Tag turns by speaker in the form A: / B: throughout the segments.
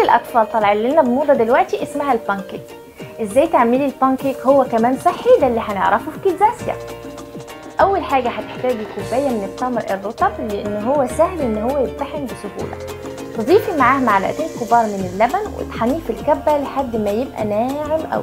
A: الاطفال طالع لنا بموضه دلوقتي اسمها البانكيك ازاي تعملي البانكيك هو كمان صحي ده اللي هنعرفه في كيدزاسيا اول حاجه هتحتاجي كوبايه من التمر الرطب لان هو سهل ان هو يتطحن بسهوله تضيفي معاه معلقتين كبار من اللبن واطحنيه في الكبه لحد ما يبقى ناعم قوي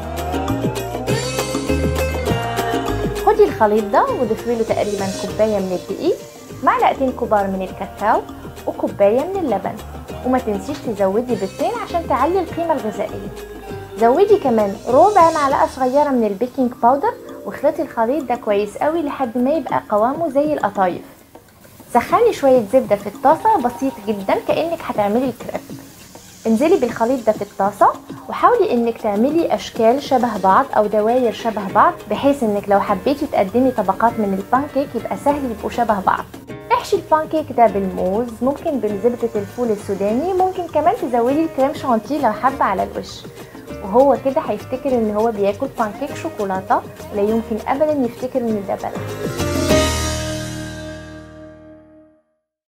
A: خدي الخليط ده وضيفي له تقريبا كوبايه من الدقيق معلقتين كبار من الكاكاو وكوبايه من اللبن وما تنسيش تزودي بيضتين عشان تعلي القيمه الغذائيه زودي كمان ربع معلقه صغيره من البيكنج باودر واخلطي الخليط ده كويس قوي لحد ما يبقى قوامه زي القطايف سخني شويه زبده في الطاسه بسيط جدا كانك هتعملي الكريب انزلي بالخليط ده في الطاسه وحاولي انك تعملي اشكال شبه بعض او دواير شبه بعض بحيث انك لو حبيتي تقدمي طبقات من البانكيك يبقى سهل يبقوا شبه بعض احشي البانكيك ده بالموز ممكن بزبدة الفول السوداني ممكن كمان تزودي الكريم شانتيه لو حابة على الوش وهو كده هيفتكر ان هو بياكل بانكيك شوكولاتة ولا يمكن ابدا يفتكر ان ده بلح